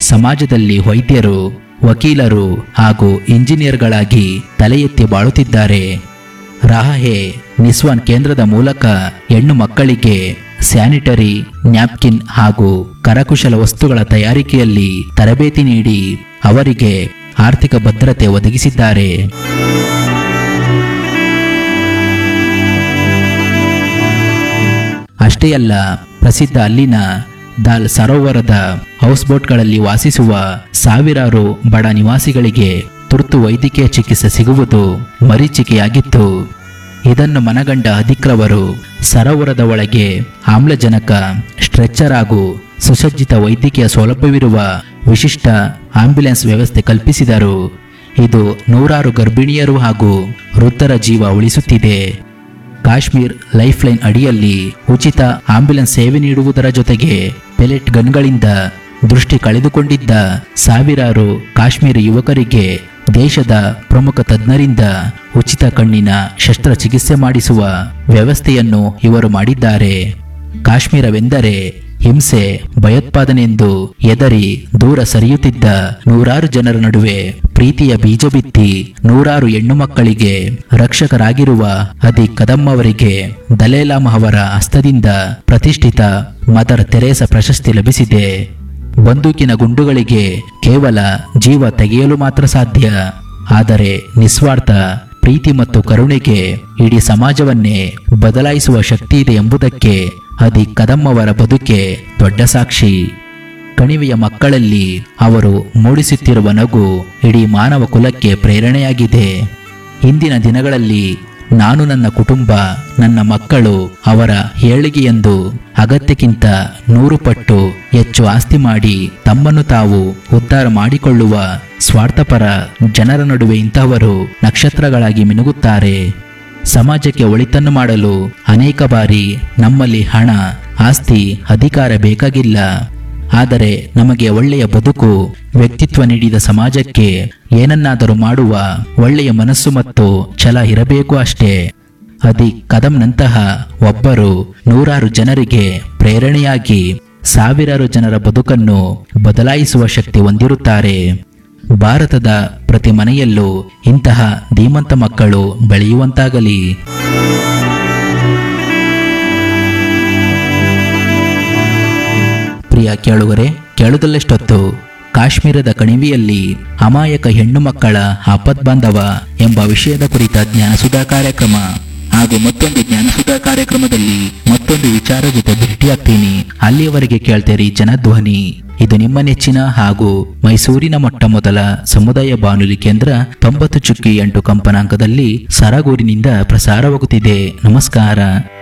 ಸಮಾಜದಲ್ಲಿ ವೈದ್ಯರು ವಕೀಲರು ಹಾಗೂ ಇಂಜಿನಿಯರ್ಗಳಾಗಿ ತಲೆ ಎತ್ತಿ ಬಾಳುತ್ತಿದ್ದಾರೆ ರಾಹೆ ನಿಸ್ವಾನ್ ಕೇಂದ್ರದ ಮೂಲಕ ಹೆಣ್ಣು ಮಕ್ಕಳಿಗೆ ಸ್ಯಾನಿಟರಿ ನ್ಯಾಪ್ಕಿನ್ ಹಾಗೂ ಕರಕುಶಲ ವಸ್ತುಗಳ ತಯಾರಿಕೆಯಲ್ಲಿ ತರಬೇತಿ ನೀಡಿ ಅವರಿಗೆ ಆರ್ಥಿಕ ಭದ್ರತೆ ಒದಗಿಸಿದ್ದಾರೆ ಅಷ್ಟೇ ಅಲ್ಲ ಪ್ರಸಿದ್ಧ ಅಲ್ಲಿನ ದಾಲ್ ಸರೋವರದ ಹೌಸ್ ಬೋಟ್ಗಳಲ್ಲಿ ವಾಸಿಸುವ ಸಾವಿರಾರು ಬಡ ನಿವಾಸಿಗಳಿಗೆ ತುರ್ತು ವೈದ್ಯಕೀಯ ಚಿಕಿತ್ಸೆ ಸಿಗುವುದು ಮರೀಚಿಕೆಯಾಗಿತ್ತು ಇದನ್ನು ಮನಗಂಡ ಅಧಿಕ್ರವರು ಸರೋವರದ ಒಳಗೆ ಆಮ್ಲಜನಕ ಸ್ಟ್ರೆಚ್ಚರ್ ಹಾಗೂ ಸುಸಜ್ಜಿತ ವೈದ್ಯಕೀಯ ಸೌಲಭ್ಯವಿರುವ ವಿಶಿಷ್ಟ ಆಂಬ್ಯುಲೆನ್ಸ್ ವ್ಯವಸ್ಥೆ ಕಲ್ಪಿಸಿದರು ಇದು ನೂರಾರು ಗರ್ಭಿಣಿಯರು ಹಾಗೂ ವೃದ್ಧರ ಜೀವ ಉಳಿಸುತ್ತಿದೆ ಕಾಶ್ಮೀರ್ ಲೈಫ್ ಲೈನ್ ಅಡಿಯಲ್ಲಿ ಉಚಿತ ಆಂಬ್ಯುಲೆನ್ಸ್ ಸೇವೆ ನೀಡುವುದರ ಜೊತೆಗೆ ಪೆಲೆಟ್ ಗನ್ಗಳಿಂದ ದೃಷ್ಟಿ ಕಳೆದುಕೊಂಡಿದ್ದ ಸಾವಿರಾರು ಕಾಶ್ಮೀರಿ ಯುವಕರಿಗೆ ದೇಶದ ಪ್ರಮುಖ ತಜ್ಞರಿಂದ ಉಚಿತ ಕಣ್ಣಿನ ಶಸ್ತ್ರಚಿಕಿತ್ಸೆ ಮಾಡಿಸುವ ವ್ಯವಸ್ಥೆಯನ್ನು ಇವರು ಮಾಡಿದ್ದಾರೆ ಕಾಶ್ಮೀರವೆಂದರೆ ಹಿಂಸೆ ಭಯೋತ್ಪಾದನೆ ಎಂದು ಎದರಿ ದೂರ ಸರಿಯುತ್ತಿದ್ದ ನೂರಾರು ಜನರ ನಡುವೆ ಪ್ರೀತಿಯ ಬೀಜ ಬಿತ್ತಿ ನೂರಾರು ಹೆಣ್ಣು ಮಕ್ಕಳಿಗೆ ರಕ್ಷಕರಾಗಿರುವ ಅದಿ ಕದಂ ಅವರಿಗೆ ದಲೇಲಾಮ ಅವರ ಹಸ್ತದಿಂದ ಪ್ರತಿಷ್ಠಿತ ಮದರ್ ತೆರೇಸ ಪ್ರಶಸ್ತಿ ಲಭಿಸಿದೆ ಬಂದೂಕಿನ ಗುಂಡುಗಳಿಗೆ ಕೇವಲ ಜೀವ ತೆಗೆಯಲು ಮಾತ್ರ ಸಾಧ್ಯ ಆದರೆ ನಿಸ್ವಾರ್ಥ ಪ್ರೀತಿ ಮತ್ತು ಕರುಣೆಗೆ ಇಡೀ ಸಮಾಜವನ್ನೇ ಬದಲಾಯಿಸುವ ಶಕ್ತಿ ಇದೆ ಎಂಬುದಕ್ಕೆ ಅದಿ ಕದಂ ಅವರ ಬದುಕೆ ದೊಡ್ಡ ಸಾಕ್ಷಿ ಕಣಿವೆಯ ಮಕ್ಕಳಲ್ಲಿ ಅವರು ಮೂಡಿಸುತ್ತಿರುವ ನಗು ಇಡೀ ಮಾನವ ಕುಲಕ್ಕೆ ಪ್ರೇರಣೆಯಾಗಿದೆ ಇಂದಿನ ದಿನಗಳಲ್ಲಿ ನಾನು ನನ್ನ ಕುಟುಂಬ ನನ್ನ ಮಕ್ಕಳು ಅವರ ಏಳಿಗೆಯೆಂದು ಅಗತ್ಯಕ್ಕಿಂತ ನೂರು ಪಟ್ಟು ಹೆಚ್ಚು ಆಸ್ತಿ ಮಾಡಿ ತಮ್ಮನ್ನು ತಾವು ಉದ್ಧಾರ ಮಾಡಿಕೊಳ್ಳುವ ಸ್ವಾರ್ಥಪರ ಜನರ ನಡುವೆ ಇಂತಹವರು ನಕ್ಷತ್ರಗಳಾಗಿ ಮಿನುಗುತ್ತಾರೆ ಸಮಾಜಕ್ಕೆ ಒಳಿತನ್ನು ಮಾಡಲು ಅನೇಕ ಬಾರಿ ನಮ್ಮಲ್ಲಿ ಹಣ ಆಸ್ತಿ ಅಧಿಕಾರ ಬೇಕಾಗಿಲ್ಲ ಆದರೆ ನಮಗೆ ಒಳ್ಳೆಯ ಬದುಕು ವ್ಯಕ್ತಿತ್ವ ನೀಡಿದ ಸಮಾಜಕ್ಕೆ ಏನನ್ನಾದರೂ ಮಾಡುವ ಒಳ್ಳೆಯ ಮನಸ್ಸು ಮತ್ತು ಛಲ ಇರಬೇಕು ಅಷ್ಟೇ ಅದಿ ಕದಂನಂತಹ ಒಬ್ಬರು ನೂರಾರು ಜನರಿಗೆ ಪ್ರೇರಣೆಯಾಗಿ ಸಾವಿರಾರು ಜನರ ಬದುಕನ್ನು ಬದಲಾಯಿಸುವ ಶಕ್ತಿ ಹೊಂದಿರುತ್ತಾರೆ ಭಾರತದ ಪ್ರತಿ ಮನೆಯಲ್ಲೂ ಇಂತಹ ಧೀಮಂತ ಮಕ್ಕಳು ಬೆಳೆಯುವಂತಾಗಲಿ ಪ್ರಿಯ ಕೇಳುಗರೆ ಕೇಳುವುದಲ್ಲೆಷ್ಟೊತ್ತು ಕಾಶ್ಮೀರದ ಕಣಿವೆಯಲ್ಲಿ ಅಮಾಯಕ ಹೆಣ್ಣು ಮಕ್ಕಳ ಆಪದ್ಬಾಂಧವ ಎಂಬ ವಿಷಯದ ಕುರಿತ ಜ್ಞಾನಸುಧಾ ಕಾರ್ಯಕ್ರಮ ಹಾಗೂ ಮತ್ತೊಂದು ಜ್ಞಾನಸುಧಾ ಕಾರ್ಯಕ್ರಮದಲ್ಲಿ ಮತ್ತೊಂದು ವಿಚಾರ ಜೊತೆ ಭೇಟಿಯಾಗ್ತೀನಿ ಅಲ್ಲಿಯವರೆಗೆ ಕೇಳ್ತೀರಿ ಜನಧ್ವನಿ ಇದು ನಿಮ್ಮ ನೆಚ್ಚಿನ ಹಾಗೂ ಮೈಸೂರಿನ ಮೊಟ್ಟ ಮೊದಲ ಸಮುದಾಯ ಬಾನುಲಿ ಕೇಂದ್ರ ತೊಂಬತ್ತು ಚುಕ್ಕಿ ಎಂಟು ಕಂಪನಾಂಕದಲ್ಲಿ ಸರಗೂರಿನಿಂದ ಪ್ರಸಾರವಾಗುತ್ತಿದೆ ನಮಸ್ಕಾರ